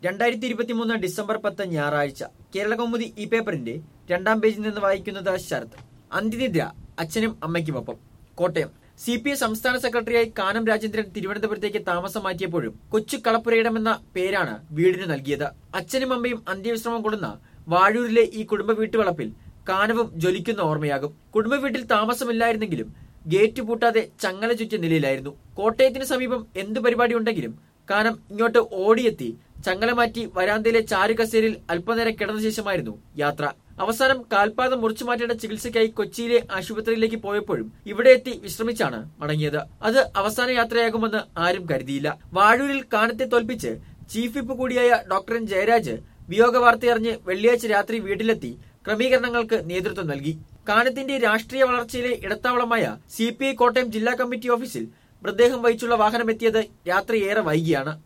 രണ്ടായിരത്തി ഇരുപത്തിമൂന്ന് ഡിസംബർ പത്ത് ഞായറാഴ്ച കേരള കൗമുദി ഈ പേപ്പറിന്റെ രണ്ടാം പേജിൽ നിന്ന് വായിക്കുന്നത് ശരത് അന്ത്യനിദ്ര അച്ഛനും അമ്മയ്ക്കുമൊപ്പം കോട്ടയം സി പി ഐ സംസ്ഥാന സെക്രട്ടറിയായി കാനം രാജേന്ദ്രൻ തിരുവനന്തപുരത്തേക്ക് താമസം മാറ്റിയപ്പോഴും കൊച്ചു കളപ്പുരയിടമെന്ന പേരാണ് വീടിന് നൽകിയത് അച്ഛനും അമ്മയും അന്ത്യവിശ്രമം കൊള്ളുന്ന വാഴൂരിലെ ഈ കുടുംബ വീട്ടുവളപ്പിൽ കാനവും ജ്വലിക്കുന്ന ഓർമ്മയാകും കുടുംബ വീട്ടിൽ താമസമില്ലായിരുന്നെങ്കിലും ഗേറ്റ് പൂട്ടാതെ ചങ്ങല ചുറ്റിയ നിലയിലായിരുന്നു കോട്ടയത്തിന് സമീപം എന്തു പരിപാടി ഉണ്ടെങ്കിലും കാനം ഇങ്ങോട്ട് ഓടിയെത്തി ചങ്ങല മാറ്റി വരാന്തയിലെ ചാരുകസേരയിൽ അല്പനേരം കിടന്ന ശേഷമായിരുന്നു യാത്ര അവസാനം കാൽപാദം മുറിച്ചു മാറ്റേണ്ട ചികിത്സയ്ക്കായി കൊച്ചിയിലെ ആശുപത്രിയിലേക്ക് പോയപ്പോഴും ഇവിടെ എത്തി വിശ്രമിച്ചാണ് മടങ്ങിയത് അത് അവസാന യാത്രയാകുമെന്ന് ആരും കരുതിയില്ല വാഴൂരിൽ കാനത്തെ തോൽപ്പിച്ച് ചീഫ് വിപ്പ് കൂടിയായ ഡോക്ടർ എൻ ജയരാജ് വിയോഗ വാർത്തയറിഞ്ഞ് വെള്ളിയാഴ്ച രാത്രി വീട്ടിലെത്തി ക്രമീകരണങ്ങൾക്ക് നേതൃത്വം നൽകി കാനത്തിന്റെ രാഷ്ട്രീയ വളർച്ചയിലെ ഇടത്താവളമായ സി പി ഐ കോട്ടയം ജില്ലാ കമ്മിറ്റി ഓഫീസിൽ മൃതദേഹം വഹിച്ചുള്ള വാഹനം എത്തിയത് രാത്രി ഏറെ വൈകിയാണ്